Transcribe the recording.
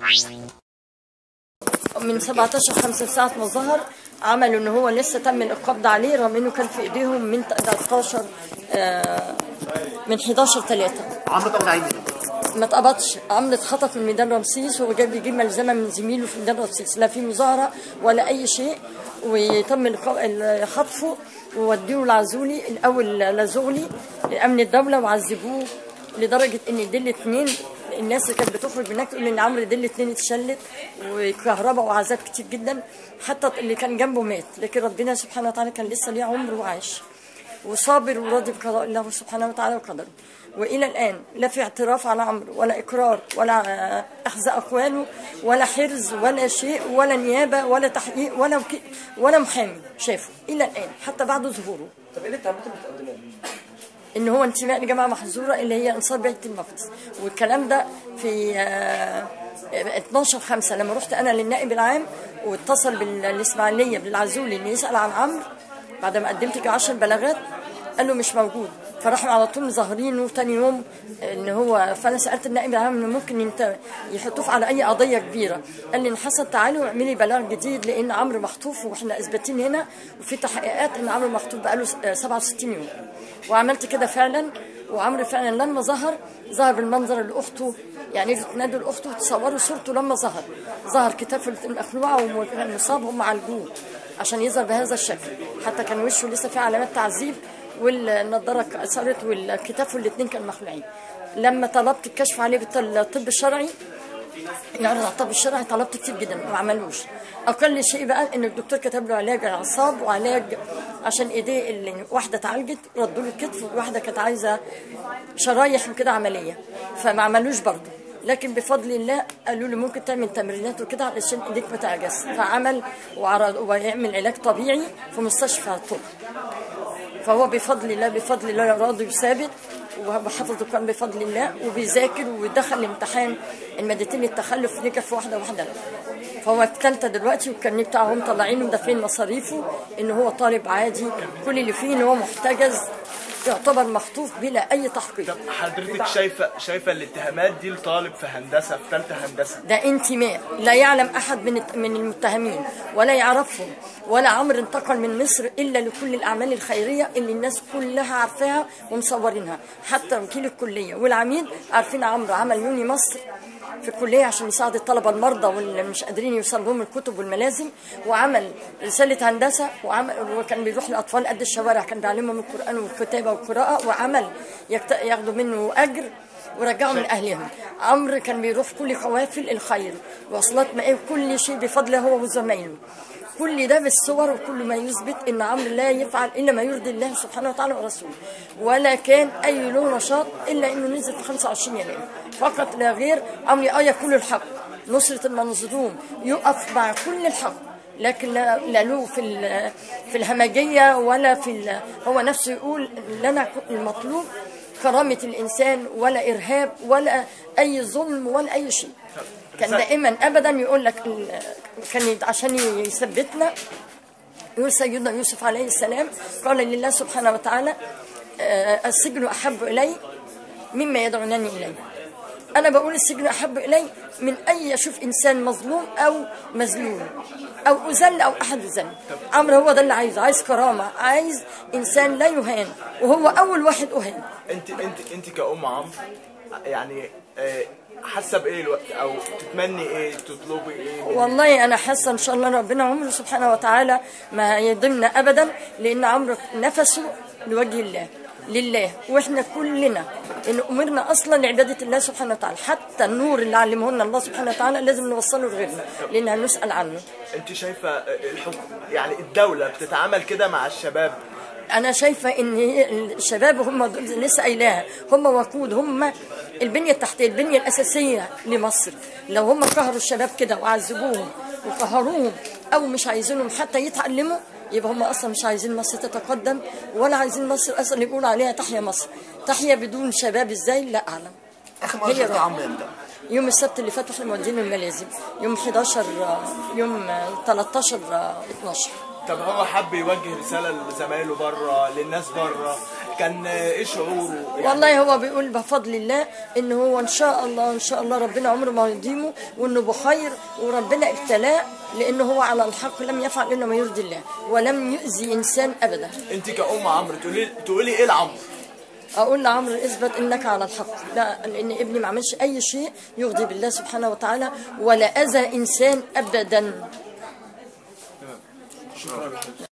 من 17 5 ساعة ما ظهر عملوا ان هو لسه تم القبض عليه رغم انه كان في ايديهم من 13 آه، من 11 3 عمرو اتقبض عليه ما اتقبضش عمرو اتخطف من ميدان رمسيس وهو جاي بيجيب ملزمه من زميله في ميدان رمسيس لا في مظاهره ولا اي شيء وتم الق- ال- خطفه ووديه العزولي الاول لزغلي لامن الدوله وعذبوه لدرجه ان دي الاثنين الناس اللي كانت بتخرج من هناك تقول ان عمرو دي الاثنين اتشلت وكهرباء وعذاب كتير جدا حتى اللي كان جنبه مات لكن ربنا سبحانه وتعالى كان لسه ليه عمر وعايش وصابر وراضي بقضاء الله سبحانه وتعالى وقدره والى الان لا في اعتراف على عمرو ولا اقرار ولا آه، اخذ اقواله ولا حرز ولا شيء ولا نيابه ولا تحقيق ولا وكي ولا محامي شافه الى الان حتى بعد ظهوره طب ايه اللي اتهمته متقدمه؟ ان هو انتماء لجماعه محظوره اللي هي انصار بيت المقدس والكلام ده في آه، 12 5 لما رحت انا للنائب العام واتصل بالاسماعيليه بالعزولي ان يسال عن عمرو بعد ما قدمت 10 بلاغات قال له مش موجود فراحوا على طول مظاهرينه تاني يوم ان هو فانا سالت النائب العام انه ممكن ينت- يحطوه على اي قضيه كبيره قال لي حسن تعالي واعملي بلاغ جديد لان عمرو مخطوف واحنا اثباتين هنا وفي تحقيقات ان عمرو مخطوف بقاله س- آه، 67 يوم وعملت كده فعلا وعمرو فعلا لما ظهر ظهر بالمنظر اللي اخته يعني تنادوا لاخته تصوروا صورته لما ظهر ظهر كتافه المخلوعه وكان مصاب هم عالجوه عشان يظهر بهذا الشكل حتى كان وشه لسه فيه علامات تعذيب والنضاره اتكسرت والكتاف الاثنين كانوا مخلوعين لما طلبت الكشف عليه بالطب الشرعي يعني على الطب الشرعي طلبت كتير جدا ما عملوش اقل شيء بقى ان الدكتور كتب له علاج اعصاب وعلاج عشان ايديه اللي واحده اتعالجت ردوا له الكتف وواحده كانت عايزه شرايح وكده عمليه فما عملوش برضه لكن بفضل الله قالوا له ممكن تعمل تمرينات وكده علشان ايديك ما تعجز فعمل وعرض ويعمل علاج طبيعي في مستشفى طب فهو بفضل الله بفضل الله راضي وثابت وحفظ القرآن بفضل الله وبيذاكر ودخل الامتحان المادتين التخلف نجح في واحده واحده لا. فهو في ثالثه دلوقتي والكارنيه بتاعه هم طالعينه ودافعين مصاريفه ان هو طالب عادي كل اللي فيه ان هو محتجز يعتبر مخطوف بلا اي تحقيق حضرتك شايفه شايفه الاتهامات دي لطالب في هندسه في ثالثه هندسه ده انتماء لا يعلم احد من من المتهمين ولا يعرفهم ولا عمرو انتقل من مصر الا لكل الاعمال الخيريه اللي الناس كلها عارفاها ومصورينها حتى وكيل الكليه والعميد عارفين عمرو عمل يوني مصر في الكليه عشان يساعد الطلبه المرضى واللي مش قادرين يوصل لهم الكتب والملازم وعمل رساله هندسه وعمل وكان بيروح لاطفال قد الشوارع كان بيعلمهم القران والكتابه والقراءه وعمل يكت- ياخدوا منه اجر ورجعوا من اهلهم عمرو كان بيروح كل قوافل الخير وصلات مائيه كل شيء بفضله هو وزمايله كل ده بالصور وكل ما يثبت ان عمرو لا يفعل الا ما يرضي الله سبحانه وتعالى ورسوله ولا كان اي له نشاط الا انه نزل في 25 يناير فقط لا غير عمرو اه يقول الحق نصره المظلوم يقف مع كل الحق لكن لا لا له في ال- في الهمجيه ولا في ال- هو نفسه يقول لنا المطلوب كرامة الإنسان ولا إرهاب ولا أي ظلم ولا أي شيء كان دائما أبدا يقول لك ال- كان عشان يثبتنا يقول سيدنا يوسف عليه السلام قال لله سبحانه وتعالى آه، السجن أحب إلي مما يدعونني إليه أنا بقول السجن أحب إلي من أي أشوف إنسان مظلوم أو مذلول أو أذل أو أحد يذل عمرو هو ده اللي عايزه عايز كرامة عايز إنسان لا يهان وهو أول واحد أهان انت انت انت كأم عمرو يعني آه، حاسه بايه الوقت او تتمني ايه تطلبي ايه والله انا حاسه ان شاء الله ربنا عمره سبحانه وتعالى ما يضمنا ابدا لان عمرو نفسه لوجه الله لله واحنا كلنا ان امرنا اصلا لعباده الله سبحانه وتعالى حتى النور اللي علمه لنا الله سبحانه وتعالى لازم نوصله لغيرنا لان هنسال عنه انت شايفه آه، الحكم يعني الدوله بتتعامل كده مع الشباب انا شايفه ان الشباب هم دول لسه قايلاها هم وقود هم البنيه التحتيه البنيه الاساسيه لمصر لو هم قهروا الشباب كده وعذبوهم وقهروهم او مش عايزينهم حتى يتعلموا يبقى هم اصلا مش عايزين مصر تتقدم ولا عايزين مصر اصلا يقولوا عليها تحيا مصر تحيا بدون شباب ازاي لا اعلم اخر مره هي شفتي رأي. عمرو امتى؟ يوم السبت اللي فات واحنا مودين الملازم يوم 11 يوم 13 12 طب هو حب يوجه رساله لزمايله بره للناس بره كان آه، ايه شعوره يعني والله هو بيقول بفضل الله ان هو ان شاء الله ان شاء الله ربنا عمره ما يديمه وانه بخير وربنا ابتلاه لانه هو على الحق لم يفعل الا ما يرضي الله ولم يؤذي انسان ابدا انت كأم عمرو تقولي تقولي ايه لعمرو اقول لعمرو اثبت انك على الحق لا لان ابني ما عملش اي شيء يغضب بالله سبحانه وتعالى ولا اذى انسان ابدا